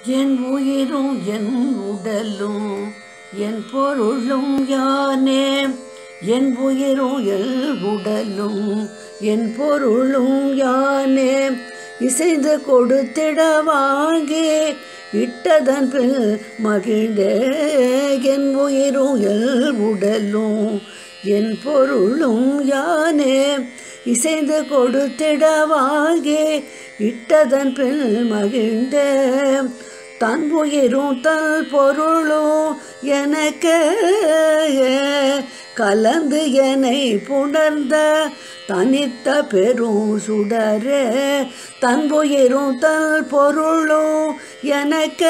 என் உயிரும் என் உடலும் என் பொருளும் யானே என் உயிரும் என் உடலும் என் பொருளும் யானே இசைந்து கொடுத்திட வாங்கி இட்டதன் பின் மகிழ்ந்தே என் உயிரும் என் உடலும் என் பொருளும் யானே இசைந்து கொடுத்திட வாங்கி இட்டதன் பின் மகிழ்ந்தே தன் உயிரும் தன் பொருளும் எனக்கு கலந்து என்னை புணர்ந்த தனித்த பெரும் சுடரே தன் உயிரும் தன் பொருளும் எனக்கு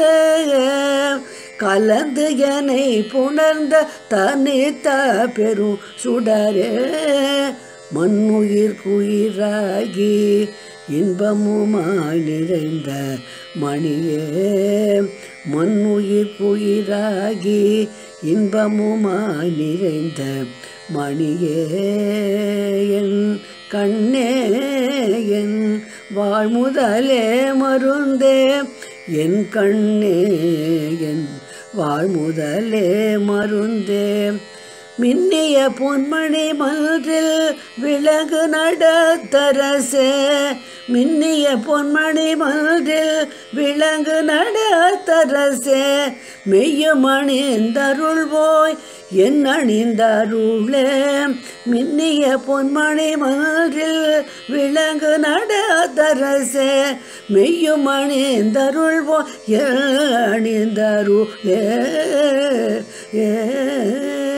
கலந்து என்னை புணர்ந்த தனித்த பெரும் சுடரே மண்ணுயிர் குயிராகி இன்பமுமாய் நிறைந்த மணியே மண்ணுயிர் குயிராகி இன்பமுமாய் நிறைந்த மணியே என் கண்ணே என் வாழ்முதலே மருந்தே என் கண்ணே என் வாழ்முதலே மருந்தே மின்னிய பொன்மணி மன்றில் விலகு நடத்தரசே மின்னிய பொன்மணி மன்றில் விலங்கு நடத்தரசே மெய்யும் அணிந்தருள்வோய் என் அணிந்தருளே மின்னிய பொன்மணி மன்றில் விலங்கு நடத்தரசே மெய்யும் அணிந்தருள்வோய் என் அணிந்தருளே ஏ